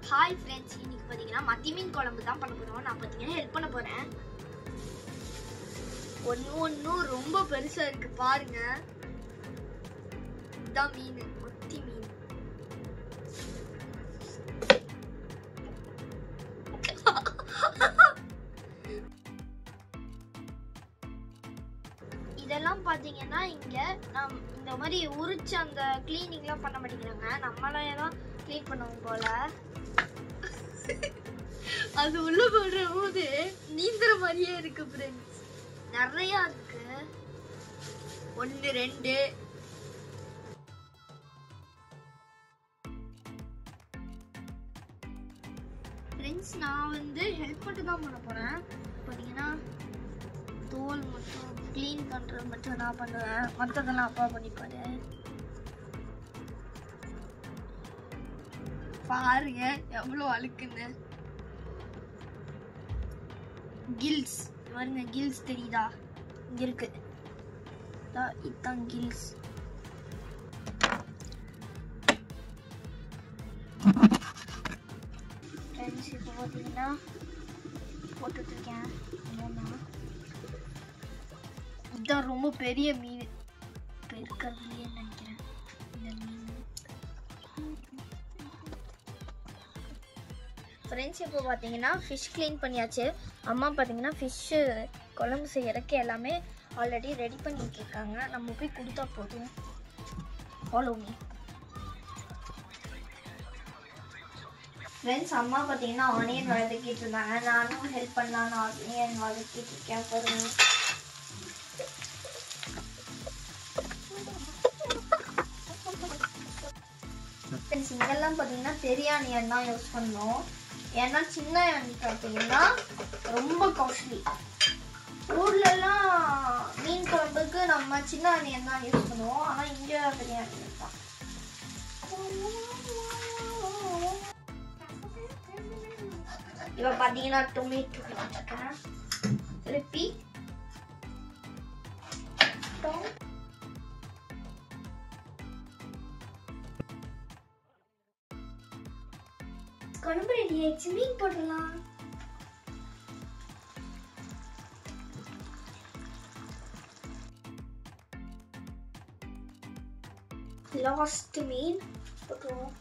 Hi friends இன்னைக்கு பார்த்தீங்கன்னா மத்தி மீன் குழம்பு தான் பண்ண போகிறோம் நான் பார்த்தீங்கன்னா ஹெல்ப் பண்ண போகிறேன் ஒன்று ஒன்றும் ரொம்ப பெருசாக இருக்கு பாருங்க இதான் மீன் மத்தி மீன் இதெல்லாம் பார்த்தீங்கன்னா இங்கே நம் இந்த மாதிரி உரிச்சு அந்த க்ளீனிங்லாம் பண்ண மாட்டேங்கிறாங்க நம்மளாம் தான் க்ளீன் பண்ணுவோம் போல அது உள்ள போடுற போது நீந்துற மாதிரியே இருக்கு ஃப்ரெண்ட்ஸ் நிறையா இருக்கு ஒன்று ரெண்டு ஃப்ரெண்ட்ஸ் நான் வந்து ஹெல்ப் மட்டும் தான் பண்ண போகிறேன் பார்த்தீங்கன்னா தோல் மட்டும் க்ளீன் பண்ணுறது மட்டும் நான் பண்ணுவேன் மற்றதெல்லாம் அப்பா பண்ணிப்பாரு பாருங்க எவ்வளோ அழுக்குன்னு கில்ஸ் பாருங்க கில்ஸ் தெரியுதா இங்க இருக்கு இதா- இதான் கில்ஸ் ஃப்ரெண்ட்ஸ் இப்போ பார்த்தீங்கன்னா போட்டுட்ருக்கேன் என்னன்னா இதுதான் ரொம்ப பெரிய மீன் இப்போ இருக்கிறதுலையே நினைக்கிறேன் இந்த மீன் ஃப்ரெண்ட்ஸ் இப்போ பார்த்தீங்கன்னா ஃபிஷ் க்ளீன் பண்ணியாச்சு அம்மா பார்த்தீங்கன்னா ஃபிஷ்ஷு குழம்பு செய்யறதுக்கு எல்லாமே ஆல்ரெடி ரெடி பண்ணிட்டு இருக்காங்க நம்ம போய் கொடுத்தா போதும் ஃபாலோ மீ ஃப்ரெண்ட்ஸ் அம்மா பார்த்தீங்கன்னா ஆனியன் வதக்கிட்டு இருந்தாங்க நானும் ஹெல்ப் பண்ணலான்னு ஆனியன் வதக்கிட்டு இருக்கேன் பாருங்க ஃப்ரெண்ட்ஸ் இங்கெல்லாம் பார்த்தீங்கன்னா பெரிய ஆனியன் தான் யூஸ் பண்ணோம் ஏன்னா சின்ன ஆனியன் பார்த்தீங்கன்னா ரொம்ப காஸ்ட்லி ஊர்லலாம் மீன் குழம்புக்கு நம்ம சின்ன ஆனியன் தான் யூஸ் பண்ணுவோம் ஆனால் இங்கே பெரிய ஆனியன் தான் இப்போ பார்த்தீங்கன்னா டொமேட்டோ வச்சுருக்கேன் திருப்பி டொ- குழம்பு ரெடி ஆயிடுச்சு மீன் போடலாம் லாஸ்ட் மீன் போட்டுருவோம்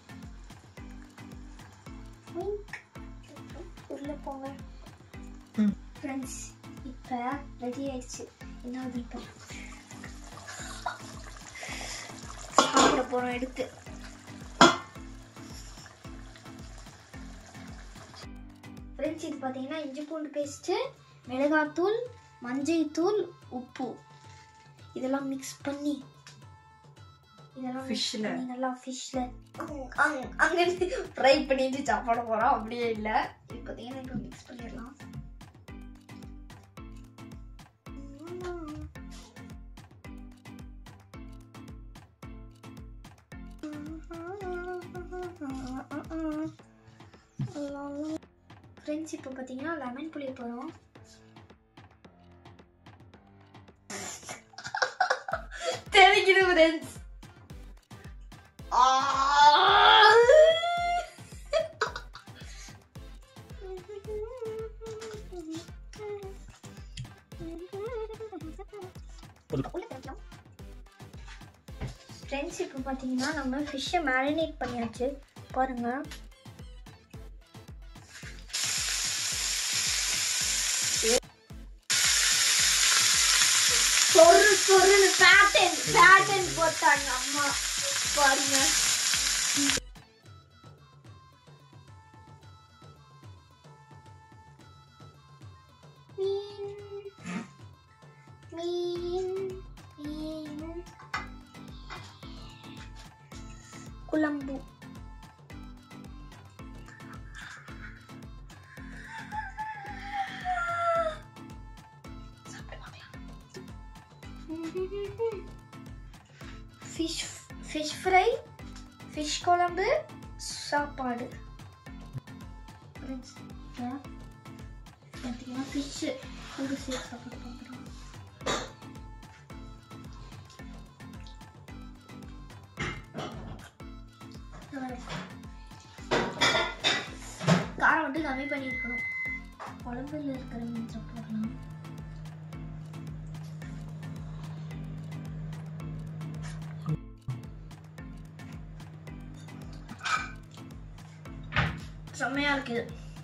Wink. உள்ள போங்க ஃப்ரெண்ட்ஸ் இப்போ ரெடி ஆயிடுச்சு என்ன இப்போ சாப்பிட போகிறோம் எடுத்து ஃப்ரெண்ட்ஸ் இது பார்த்தீங்கன்னா இஞ்சி பூண்டு பேஸ்ட்டு மிளகாத்தூள் மஞ்சள் தூள் உப்பு இதெல்லாம் மிக்ஸ் பண்ணி இதெல்லாம் mix Fishல. பண்ணி நல்லா ஃபிஷ்ல அங்கே ஃப்ரை பண்ணிட்டு சாப்பிட போகிறோம் அப்படியே இல்லை இது பார்த்தீங்கன்னா இப்போ மிக்ஸ் பண்ணிடலாம் ஃப்ரெண்ட்ஸ் இப்போ பார்த்தீங்கன்னா லெமன் புளி போகிறோம் தெரிக்குது ஃப்ரெண்ட்ஸ் ஃப்ரெண்ட்ஸ் இப்போ பார்த்தீங்கன்னா நம்ம ஃபிஷ்ஷை மேரினேட் பண்ணியாச்சு பாருங்க சொரு சொருன்னு பேட்டன் பேட்டன் போட்டாங்க அம்மா பாருங்க மீன் மீன் மீன் குழம்பு ஃபிஷ் ஃபிஷ் ஃப்ரை ஃபிஷ் குழம்பு சாப்பாடு Friends, இப்போ பார்த்தீங்கன்னா ஃபிஷ்ஷு கூட சேர்த்து சாப்பிட போகிறோம் உப்பு கம்மி பண்ணியிருக்கணும் குழம்புல இருக்கிற மீன் சாப்பிடலாம் செம்மையா இருக்குது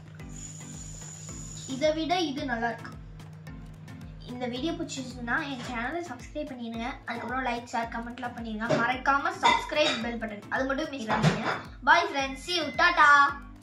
இதை விட இது நல்லா இருக்கு இந்த வீடியோ பிடிச்சிருச்சுன்னா என் சேனலை சப்ஸ்கிரைப் பண்ணிடுங்க அதுக்கப்புறம் லைக் ஷேர் கமெண்ட்லாம் பண்ணிடுங்க மறக்காம சப்ஸ்கிரைப் பெல் பட்டன் அது மட்டும் மிஸ் பண்ணாதீங்க பாய் ஃப்ரெண்ட்ஸ் யூ டாடா